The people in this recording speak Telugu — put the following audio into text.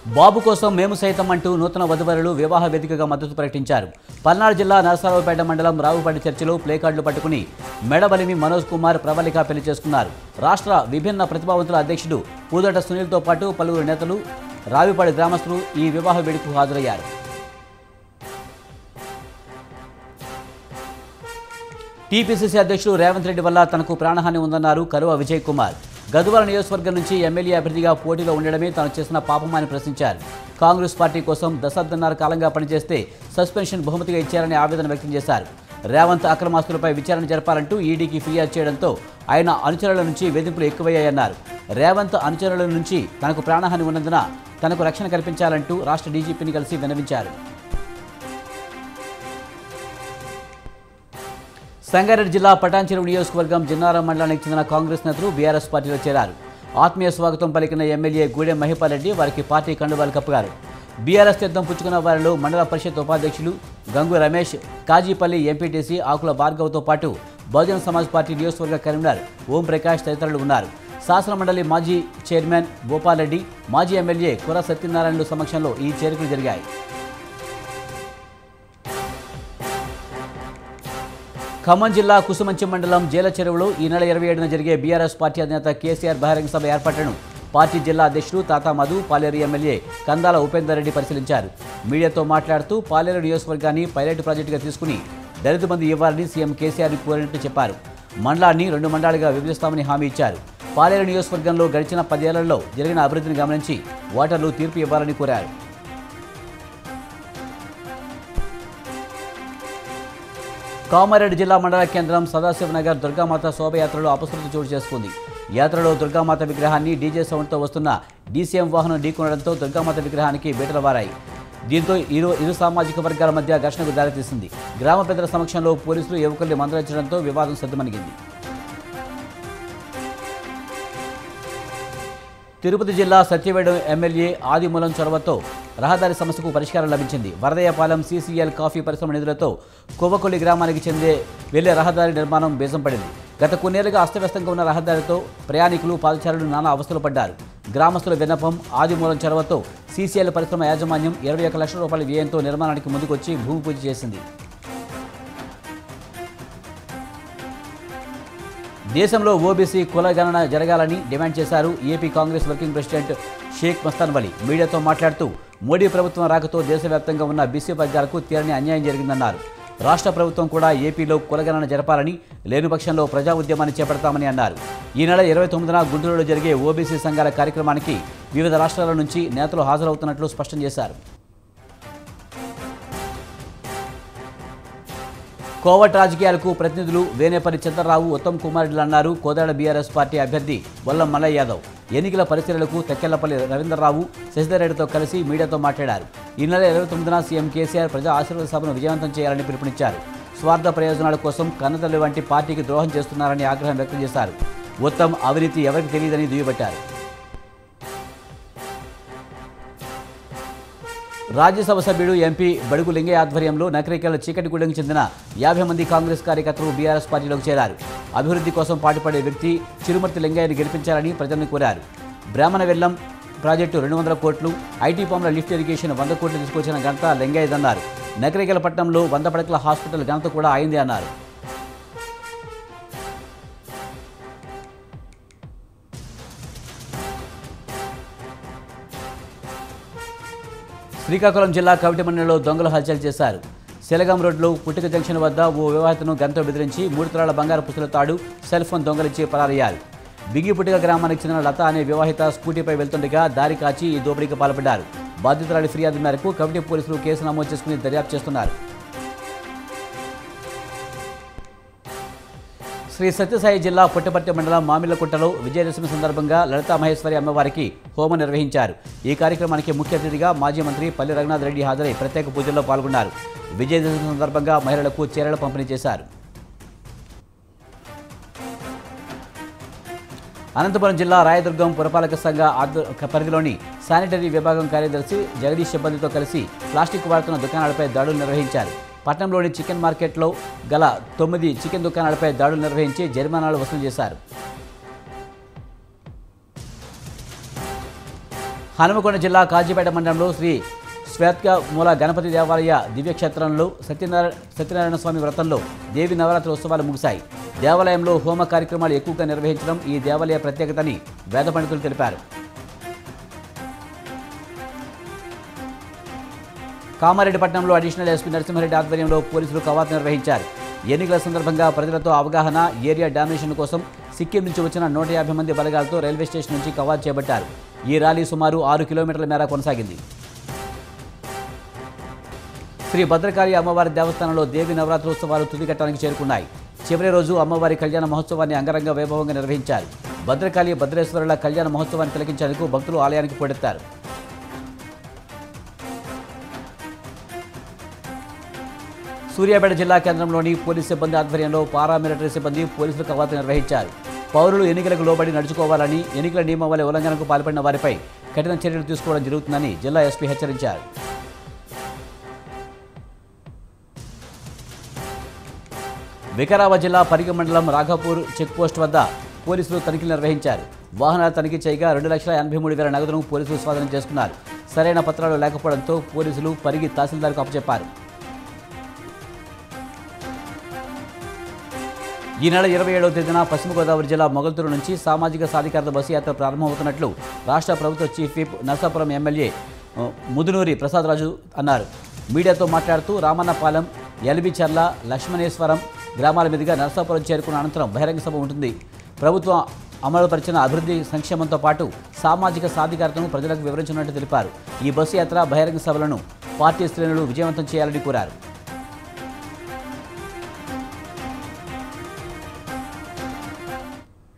బాబు కోసం మేము సైతం అంటూ నూతన వధువరులు వివాహ వేదికగా మద్దతు ప్రకటించారు పల్నాడు జిల్లా నరసరావుపేట మండలం రావుపాటి చర్చిలో ప్లేకార్డులు పట్టుకుని మెడబలిమి మనోజ్ కుమార్ ప్రవళిక పెళ్లి చేసుకున్నారు రాష్ట్ర విభిన్న ప్రతిభావంతుల అధ్యక్షుడు పూదట సునీల్తో పాటు పలువురు నేతలు రావిపాడి గ్రామస్తులు ఈ వివాహ వేడుకకు హాజరయ్యారు టీపీసీసీ అధ్యక్షుడు రేవంత్ రెడ్డి వల్ల తనకు ప్రాణహాని ఉందన్నారు కరువ విజయ్ కుమార్ గద్వాల నియోజకవర్గం నుంచి ఎమ్మెల్యే అభ్యర్థిగా పోటీలో ఉండడమే తాను చేసిన పాపమని ప్రశ్నించారు కాంగ్రెస్ పార్టీ కోసం దశాబ్దన్నర కాలంగా పనిచేస్తే సస్పెన్షన్ బహుమతిగా ఇచ్చారని ఆవేదన వ్యక్తం చేశారు రేవంత్ అక్రమాస్తులపై విచారణ జరపాలంటూ ఈడీకి ఫిర్యాదు చేయడంతో ఆయన అనుచరుల నుంచి వేధింపులు ఎక్కువయ్యాయన్నారు రేవంత్ అనుచరుల నుంచి తనకు ప్రాణహాని ఉన్నందున తనకు రక్షణ కల్పించాలంటూ రాష్ట్ర డీజీపీని కలిసి విన్నవించారు సంగారెడ్డి జిల్లా పటాన్చెరువు నియోజకవర్గం జిన్నారం మండలానికి చెందిన కాంగ్రెస్ నేతలు బీఆర్ఎస్ పార్టీలో చేరారు ఆత్మీయ స్వాగతం పలికిన ఎమ్మెల్యే గూడెం మహిపాల్ రెడ్డి వారికి పార్టీ కండువాలు కప్పగారు బీఆర్ఎస్ తీర్థం పుచ్చుకున్న వారిలో మండల పరిషత్ ఉపాధ్యక్షులు గంగు రమేష్ కాజీపల్లి ఎంపీటీసీ ఆకుల భార్గవ్తో పాటు బహుజన సమాజ్ పార్టీ నియోజకవర్గ కన్వీనర్ ఓం ప్రకాష్ తదితరులు ఉన్నారు శాసన మండలి మాజీ చైర్మన్ గోపాల్ రెడ్డి మాజీ ఎమ్మెల్యే కుర సత్యనారాయణలు సమక్షంలో ఈ చేరికలు జరిగాయి ఖమ్మం జిల్లా కుసుమంచి మండలం జేల చెరువులో ఈ నెల ఇరవై ఏడున జరిగే బీఆర్ఎస్ పార్టీ అధినేత కేసీఆర్ బహిరంగ సభ ఏర్పాటును పార్టీ జిల్లా అధ్యక్షుడు తాతా మధు పాలేరు ఎమ్మెల్యే కందాల ఉపేందర్ రెడ్డి పరిశీలించారు మీడియాతో మాట్లాడుతూ పాలేరు నియోజకవర్గాన్ని పైలట్ ప్రాజెక్టుగా తీసుకుని దళిత బంధు ఇవ్వాలని సీఎం కేసీఆర్ని కోరినట్టు చెప్పారు మండలాన్ని రెండు మండలాలుగా విభజిస్తామని హామీ ఇచ్చారు పాలేరు నియోజకవర్గంలో గడిచిన పదేళ్లలో జరిగిన అభివృద్ధిని గమనించి ఓటర్లు తీర్పు ఇవ్వాలని కోరారు కామారెడ్డి జిల్లా మండల కేంద్రం సదాశివనగర్ దుర్గామాత శోభయాత్రలో అపశృతి చోటు చేసుకుంది యాత్రలో దుర్గామాత విగ్రహాన్ని డీజే సౌండ్తో వస్తున్న డీసీఎం వాహనం ఢీకొనడంతో దుర్గామాత విగ్రహానికి బీటలు వారాయి దీంతో ఇరు ఇరు సామాజిక వర్గాల మధ్య ఘర్షణకు దారితీసింది గ్రామ పెద్దల సమక్షంలో పోలీసులు యువకుల్ని మందలించడంతో వివాదం సద్దుమణిగింది తిరుపతి జిల్లా సత్యవేడు ఎమ్మెల్యే ఆదిమూలం చొరవతో రహదారి సమస్యకు పరిష్కారం లభించింది వరదయ్యపాలెం సీసీఎల్ కాఫీ పరిశ్రమ నిధులతో కొవ్వకొల్లి గ్రామానికి చెందే వెళ్లే రహదారి నిర్మాణం బేసం పడింది గత కొన్నేళ్లుగా అస్తవ్యస్తంగా ఉన్న రహదారితో ప్రయాణికులు పాదచారులు నానా అవస్థలు పడ్డారు గ్రామస్తుల విన్నపం ఆదిమూలం చొరవతో సీసీఎల్ పరిశ్రమ యాజమాన్యం ఇరవై ఒక లక్షల రూపాయల వ్యయంతో నిర్మాణానికి ముందుకొచ్చి భూమి పూజ చేసింది దేశంలో ఓబీసీ కులగణన జరగాలని డిమాండ్ చేశారు AP Congress working president Sheikh Mastan Vali మీడియాతో మాట్లాడుతూ మోడీ ప్రభుత్వం రాకతో దేశవ్యాప్తంగా ఉన్న బీసీ వర్గాలకు తీరని అన్యాయం జరిగిందన్నారు రాష్ట్ర ప్రభుత్వం కూడా ఏపీలో కులగణన జరపాలని లేని పక్షంలో ప్రజా ఉద్యమాన్ని చేపడతామని అన్నారు ఈ నెల ఇరవై తొమ్మిదిన గుంటూరులో జరిగే ఓబీసీ సంఘాల కార్యక్రమానికి వివిధ రాష్ట్రాల నుంచి నేతలు హాజరవుతున్నట్లు స్పష్టం చేశారు కోవట్ రాజకీయాలకు ప్రతినిధులు వేనేపల్లి చంద్రరావు ఉత్తమ్ కుమార్ రెడ్డిలు అన్నారు కోదాడ బీఆర్ఎస్ పార్టీ అభ్యర్థి బొల్లం మల్లయ్య యాదవ్ ఎన్నికల పరిశీలనకు తెక్కెళ్లపల్లి రవీంద్రరావు శశిధర్ రెడ్డితో కలిసి మీడియాతో మాట్లాడారు ఈ నెల ఇరవై తొమ్మిదిన సీఎం కేసీఆర్ ప్రజా ఆశీర్వాద సభను విజయవంతం చేయాలని పిలుపునిచ్చారు స్వార్థ ప్రయోజనాల కోసం కన్నతల్లి వంటి పార్టీకి ద్రోహం చేస్తున్నారని ఆగ్రహం వ్యక్తం చేశారు ఉత్తమ్ అవినీతి ఎవరికి తెలియదని దుయ్యబట్టారు రాజ్యసభ సభ్యుడు ఎంపీ బడుగు లింగయ్య ఆధ్వర్యంలో నకరికల చీకటిగూడెంకు చెందిన యాభై మంది కాంగ్రెస్ కార్యకర్తలు బీఆర్ఎస్ పార్టీలోకి చేరారు అభివృద్ధి కోసం పాటుపడే వ్యక్తి చిరుమర్తి లింగయ్యని గెలిపించాలని ప్రజలను కోరారు బ్రాహ్మణ వెల్లం ప్రాజెక్టు రెండు వందల కోట్లు ఐటీ పాముల లిఫ్ట్ ఇరిగేషన్ వంద కోట్లు తీసుకొచ్చిన ఘనత లింగయ్యదన్నారు నకరికల పట్టణంలో వంద పడకల హాస్పిటల్ ఘనత కూడా అయింది అన్నారు శ్రీకాకుళం జిల్లా కవిటిమన్నెలో దొంగలు హల్చల్ చేశారు శెలగం రోడ్లో పుట్టిక జంక్షన్ వద్ద ఓ వివాహితను గంతో బెదిరించి మూడు తులాల బంగారు పుస్తుల తాడు సెల్ ఫోన్ దొంగలించి పరారయ్యారు బిగిపుటిక గ్రామానికి చెందిన లత అనే వివాహిత స్కూటీపై వెళ్తుండగా దారి కాచి ఈ దోపిడీకి పాల్పడ్డారు బాధితురాలి ఫిర్యాదు మేరకు కమిటీ పోలీసులు కేసు నమోదు చేసుకుని దర్యాప్తు చేస్తున్నారు శ్రీ సత్యసాయి జిల్లా పుట్టపర్తి మండలం మామిళ్లకుంటలో విజయదశమి సందర్భంగా లలితా మహేశ్వరి అమ్మవారికి హోమం నిర్వహించారు ఈ కార్యక్రమానికి ముఖ్య అతిథిగా మాజీ మంత్రి పల్లి రఘునాథ్ రెడ్డి హాజరై ప్రత్యేక పూజల్లో పాల్గొన్నారు విజయదశమి సందర్భంగా మహిళలకు చీరలు పంపిణీ చేశారు అనంతపురం జిల్లా రాయదుర్గం పురపాలక సంఘ ఆధ్వ- పరిధిలోని శానిటరీ విభాగం కార్యదర్శి జగదీష్ సిబ్బందితో కలిసి ప్లాస్టిక్ వాడుతున్న దుకాణాలపై దాడులు నిర్వహించారు పట్టణంలోని చికెన్ మార్కెట్లో గల తొమ్మిది చికెన్ దుకాణాలపై దాడులు నిర్వహించి జరిమానాలు వసూలు చేశారు హనుమకొండ జిల్లా కాజీపేట మండలంలో శ్రీ శ్వేత్క మూల గణపతి దేవాలయ దివ్యక్షేత్రంలో సత్యనారాయణ సత్యనారాయణ స్వామి వ్రతంలో దేవి నవరాత్రి ఉత్సవాలు ముగిశాయి దేవాలయంలో హోమ కార్యక్రమాలు ఎక్కువగా నిర్వహించడం ఈ దేవాలయ ప్రత్యేకతని వేద పండితులు తెలిపారు కామారెడ్డిపట్నంలో అడిషనల్ ఎస్పీ నరసింహారెడ్డి ఆధ్వర్యంలో పోలీసులు కవాతు నిర్వహించారు ఎన్నికల సందర్భంగా ప్రజలతో అవగాహన ఏరియా డామినేషన్ కోసం సిక్కిం నుంచి వచ్చిన నూట యాభై మంది బలగాలతో రైల్వే స్టేషన్ నుంచి కవాతు చేపట్టారు ఈ ర్యాలీ సుమారు ఆరు కిలోమీటర్ల మేర కొనసాగింది శ్రీ భద్రకాళి అమ్మవారి దేవస్థానంలో దేవి నవరాత్రోత్సవాలు తుదిఘట్టానికి చేరుకున్నాయి చివరి రోజు అమ్మవారి కళ్యాణ మహోత్సవాన్ని అంగరంగ వైభవంగా నిర్వహించారు భద్రకాళి భద్రేశ్వరుల కళ్యాణ మహోత్సవాన్ని తిలకించేందుకు భక్తులు ఆలయానికి పోటెత్తారు సూర్యాపేట జిల్లా కేంద్రంలోని పోలీస్ సిబ్బంది ఆధ్వర్యంలో పారామిలిటరీ సిబ్బంది పోలీసులు కవాతు నిర్వహించారు పౌరులు ఎన్నికలకు లోబడి నడుచుకోవాలని ఎన్నికల నియమావళి ఉల్లంఘనకు పాల్పడిన వారిపై కఠిన చర్యలు తీసుకోవడం జరుగుతుందని జిల్లా ఎస్పీ హెచ్చరించారు వికారాబాద్ జిల్లా పరిగ మండలం రాఘపూర్ చెక్పోస్ట్ వద్ద పోలీసులు తనిఖీలు నిర్వహించారు వాహనాలు తనిఖీ చేయగా రెండు లక్షల ఎనభై మూడు వేల నగదును పోలీసులు స్వాధీనం చేసుకున్నారు సరైన పత్రాలు లేకపోవడంతో పోలీసులు పరిగి తహసీల్దార్కు అప్పచెప్పారు ఈ నెల ఇరవై ఏడవ తేదీన పశ్చిమ గోదావరి జిల్లా మొగల్తూరు నుంచి సామాజిక సాధికారత బస్సు యాత్ర ప్రారంభమవుతున్నట్లు రాష్ట్ర ప్రభుత్వ చీఫ్ విప్ నర్సాపురం ఎమ్మెల్యే ఆ, ముదునూరి ప్రసాదరాజు అన్నారు మీడియాతో మాట్లాడుతూ రామన్నపాలెం ఎల్బిచర్ల లక్ష్మణేశ్వరం గ్రామాల మీదుగా నర్సాపురం చేరుకున్న అనంతరం బహిరంగ సభ ఉంటుంది ప్రభుత్వం అమలుపరిచిన అభివృద్ధి సంక్షేమంతో పాటు సామాజిక సాధికారతను ప్రజలకు వివరించినట్టు తెలిపారు ఈ బస్సు యాత్ర బహిరంగ సభలను పార్టీ శ్రేణులు విజయవంతం చేయాలని కోరారు